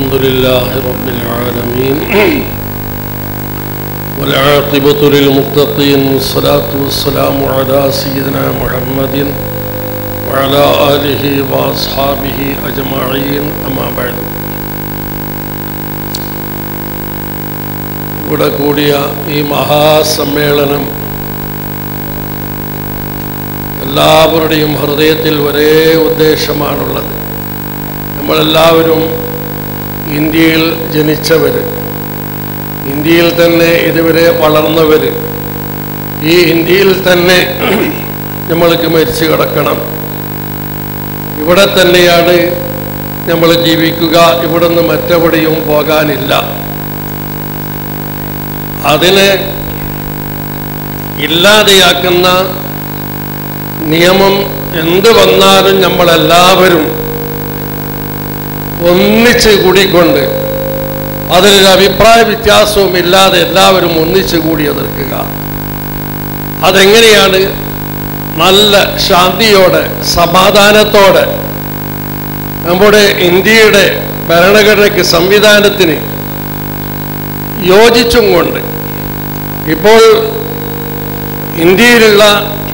الحمد لله رب العالمين والعاقبة للمتقين والصلاة والسلام على سيدنا محمد وعلى آله وأصحابه أجمعين أما بعد ഇവിടെ കൂടിയ ഈ മഹാസമ്മേളനം എല്ലാവരുടെയും ഹൃദയത്തിൽ ഒരേ ഉദ്ദേശമാണുള്ളത് നമ്മളെല്ലാവരും ഇന്ത്യയിൽ ജനിച്ചവർ ഇന്ത്യയിൽ തന്നെ ഇതുവരെ വളർന്നവർ ഈ ഇന്ത്യയിൽ തന്നെ നമ്മൾക്ക് മരിച്ചു കിടക്കണം ഇവിടെ തന്നെയാണ് നമ്മൾ ജീവിക്കുക ഇവിടുന്ന് മറ്റെവിടെയും പോകാനില്ല അതിനെ ഇല്ലാതെയാക്കുന്ന നിയമം എന്ത് വന്നാലും നമ്മളെല്ലാവരും ഒന്നിച്ച് കൂടിക്കൊണ്ട് അതിലൊരു അഭിപ്രായ വ്യത്യാസവും ഇല്ലാതെ എല്ലാവരും ഒന്നിച്ച് കൂടി എതിർക്കുക അതെങ്ങനെയാണ് നല്ല ശാന്തിയോടെ സമാധാനത്തോടെ നമ്മുടെ ഇന്ത്യയുടെ ഭരണഘടനയ്ക്ക് സംവിധാനത്തിന് യോജിച്ചും കൊണ്ട് ഇപ്പോൾ ഇന്ത്യയിലുള്ള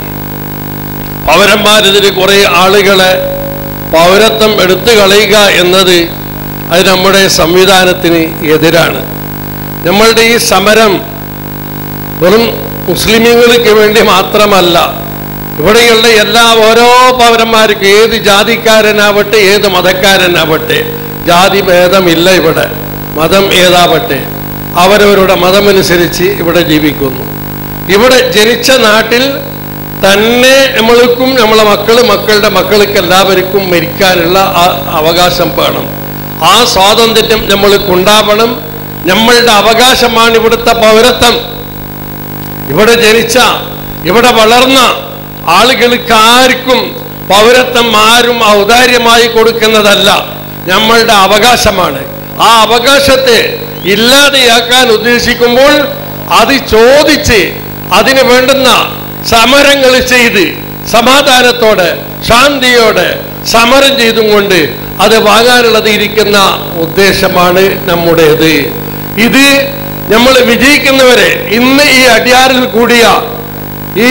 പൗരന്മാരെതിരെ കുറേ ആളുകളെ പൗരത്വം എടുത്തു കളയുക എന്നത് അത് നമ്മുടെ സംവിധാനത്തിന് എതിരാണ് നമ്മളുടെ ഈ സമരം വെറും മുസ്ലിമുകൾക്ക് വേണ്ടി മാത്രമല്ല ഇവിടെയുള്ള എല്ലാ ഓരോ പൗരന്മാർക്കും ഏത് ജാതിക്കാരനാവട്ടെ ഏത് മതക്കാരനാവട്ടെ ജാതി ഭേദമില്ല ഇവിടെ മതം ഏതാവട്ടെ അവരവരുടെ മതമനുസരിച്ച് ഇവിടെ ജീവിക്കുന്നു ഇവിടെ ജനിച്ച നാട്ടിൽ തന്നെ നമ്മൾക്കും നമ്മളെ മക്കള് മക്കളുടെ മക്കൾക്ക് എല്ലാവർക്കും മരിക്കാനുള്ള ആ അവകാശം വേണം ആ സ്വാതന്ത്ര്യം നമ്മൾക്കുണ്ടാവണം നമ്മളുടെ അവകാശമാണ് ഇവിടുത്തെ പൗരത്വം ഇവിടെ ജനിച്ച ഇവിടെ വളർന്ന ആളുകൾക്ക് ആർക്കും പൗരത്വം ആരും ഔദാര്യമായി കൊടുക്കുന്നതല്ല നമ്മളുടെ അവകാശമാണ് ആ അവകാശത്തെ ഇല്ലാതെയാക്കാൻ ഉദ്ദേശിക്കുമ്പോൾ അത് ചോദിച്ച് അതിന് വേണ്ടുന്ന സമരങ്ങൾ ചെയ്ത് സമാധാനത്തോടെ ശാന്തിയോടെ സമരം ചെയ്തും കൊണ്ട് അത് വാങ്ങാനുള്ളത് ഇരിക്കുന്ന ഉദ്ദേശമാണ് നമ്മുടേത് ഇത് നമ്മൾ വിജയിക്കുന്നവരെ ഇന്ന് ഈ അടിയാറിൽ കൂടിയ ഈ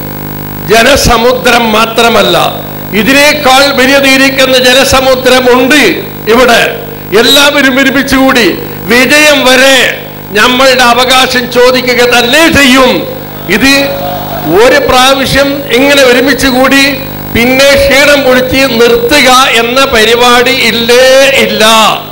ജനസമുദ്രം മാത്രമല്ല ഇതിനേക്കാൾ വലിയതിരിക്കുന്ന ജനസമുദ്രമുണ്ട് ഇവിടെ എല്ലാവരും ഒരുമിച്ചുകൂടി വിജയം വരെ നമ്മളുടെ അവകാശം ചോദിക്കുക തന്നെ ചെയ്യും ഇത് ഒരു പ്രാവശ്യം ഇങ്ങനെ ഒരുമിച്ച് കൂടി പിന്നെ ക്ഷീണം പൊളിച്ച് നിർത്തുക എന്ന പരിപാടി ഇല്ലേ ഇല്ല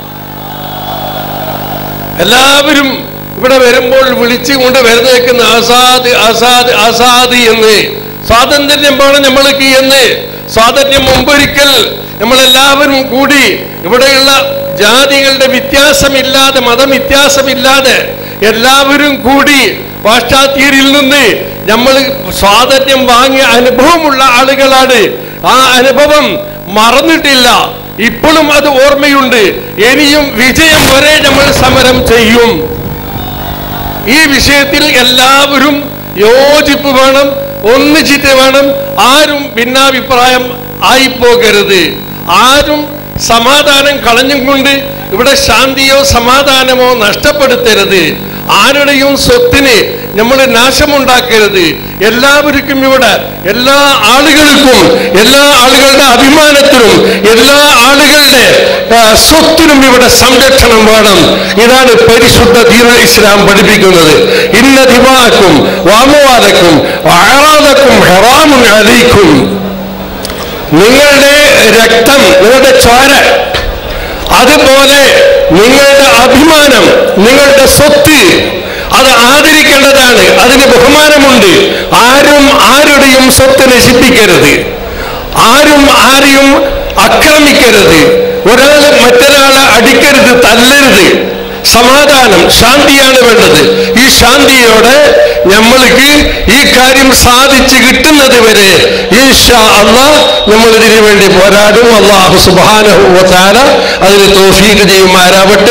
എല്ലാവരും ഇവിടെ വരുമ്പോൾ വിളിച്ചുകൊണ്ട് വരുന്നേക്കുന്ന ആസാദ് ആസാദ് ആസാദ് എന്ന് സ്വാതന്ത്ര്യം വേണം നമ്മൾക്ക് എന്ന് സ്വാതന്ത്ര്യം മുമ്പൊരിക്കൽ നമ്മളെല്ലാവരും കൂടി ഇവിടെയുള്ള ജാതികളുടെ വ്യത്യാസമില്ലാതെ മതവ്യത്യാസമില്ലാതെ എല്ലാവരും കൂടി പാശ്ചാത്യരിൽ നിന്ന് നമ്മൾ സ്വാതന്ത്ര്യം വാങ്ങിയ അനുഭവമുള്ള ആളുകളാണ് ആ അനുഭവം മറന്നിട്ടില്ല ഇപ്പോഴും അത് ഓർമ്മയുണ്ട് ഇനിയും വിജയം വരെ നമ്മൾ സമരം ചെയ്യും ഈ വിഷയത്തിൽ എല്ലാവരും യോജിപ്പ് വേണം ഒന്നിച്ചിട്ട് വേണം ആരും ഭിന്നാഭിപ്രായം ആയിപ്പോകരുത് ആരും സമാധാനം കളഞ്ഞും കൊണ്ട് ഇവിടെ ശാന്തിയോ സമാധാനമോ നഷ്ടപ്പെടുത്തരുത് ആരുടെയും സ്വത്തിന് നമ്മൾ നാശമുണ്ടാക്കരുത് എല്ലാവർക്കും ഇവിടെ എല്ലാ ആളുകൾക്കും എല്ലാ ആളുകളുടെ അഭിമാനത്തിനും എല്ലാ ആളുകളുടെ ആ, സ്വത്തിനും ഇവിടെ സംരക്ഷണം വേണം ഇതാണ് പരിശുദ്ധ ദീന ഇസ്ലാം പഠിപ്പിക്കുന്നത് ഇന്ന ദിവാക്കും വാമവാദക്കും ആറാദക്കും ഹെറാമുൻ അലൈക്കും നിങ്ങളുടെ രക്തം നിങ്ങളുടെ ചോര അതുപോലെ നിങ്ങളുടെ അഭിമാനം നിങ്ങളുടെ സ്വത്ത് അത് ആദരിക്കേണ്ടതാണ് അതിന് ബഹുമാനമുണ്ട് ആരും ആരുടെയും സ്വത്ത് നശിപ്പിക്കരുത് ആരും ആരെയും ആക്രമിക്കരുത് ഒരാൾ മറ്റൊരാളെ അടിക്കരുത് തല്ലരുത് സമാധാനം ശാന്തിയാണ് വേണ്ടത് ഈ ശാന്തിയോടെ നമ്മൾക്ക് ഈ കാര്യം സാധിച്ചു കിട്ടുന്നത് വരെ ഈശാ അള്ളാഹ് നമ്മൾ ഇതിനു വേണ്ടി പോരാടും അള്ളാഹു സുബാനഹുല അതിന് തോഫീക്ക് ചെയ്യുമാരാവട്ടെ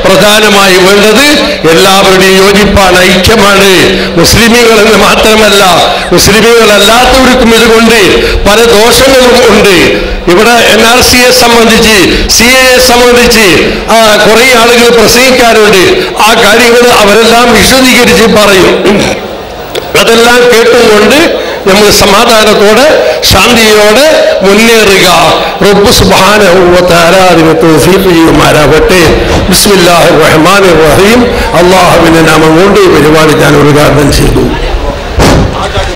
പ്രധാനമായി വേണ്ടത് എല്ലാവരുടെയും യോജിപ്പാണ് ഐക്യമാണ് മുസ്ലിമീങ്ങൾ എന്ന് മാത്രമല്ല മുസ്ലിമീങ്ങളല്ലാത്തവർക്കും ഇതുകൊണ്ട് പല ദോഷങ്ങളും ഉണ്ട് ഇവിടെ എൻ ആർ സിയെ സംബന്ധിച്ച് സി എ സംബന്ധിച്ച് ആ കുറെ ആളുകൾ പ്രസംഗിക്കാറുണ്ട് ആ കാര്യങ്ങൾ അവരെല്ലാം വിശദീകരിച്ച് പറയും അതെല്ലാം കേട്ടുകൊണ്ട് നമ്മൾ സമാധാനത്തോടെ ശാന്തിയോടെ മുന്നേറുക റബ്ബ് സുബാനുവത്താര അതിന് തോഫീക്ക് ചെയ്യുമാരാവട്ടെ ബിസ്മില്ലാഹി റഹ്മാൻ റഹീം അള്ളാഹുവിന്റെ നാമം കൊണ്ട് ഈ പരിപാടി ഞാൻ ഉദ്ഘാടനം ചെയ്തു